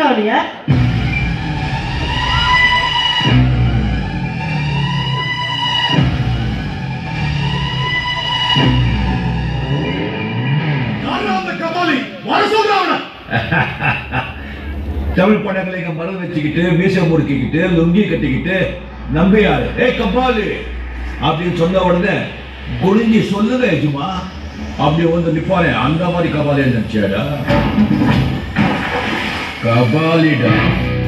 நீங்க யாரா அந்த கபாலி வர சொல்றான் அவனை தமிழ் படங்களை இங்க மரம் வச்சுக்கிட்டு மீசை முறுக்கிக்கிட்டு லுங்கி கட்டிக்கிட்டு நம்பியாரு ஏ கபாலி அப்படின்னு சொன்ன உடனே குனிஞ்சி சொல்லுங்க எஜுமா அப்படி வந்து நிப்பானே அந்த மாதிரி கபாலி நினைச்சாடா கபாலிடா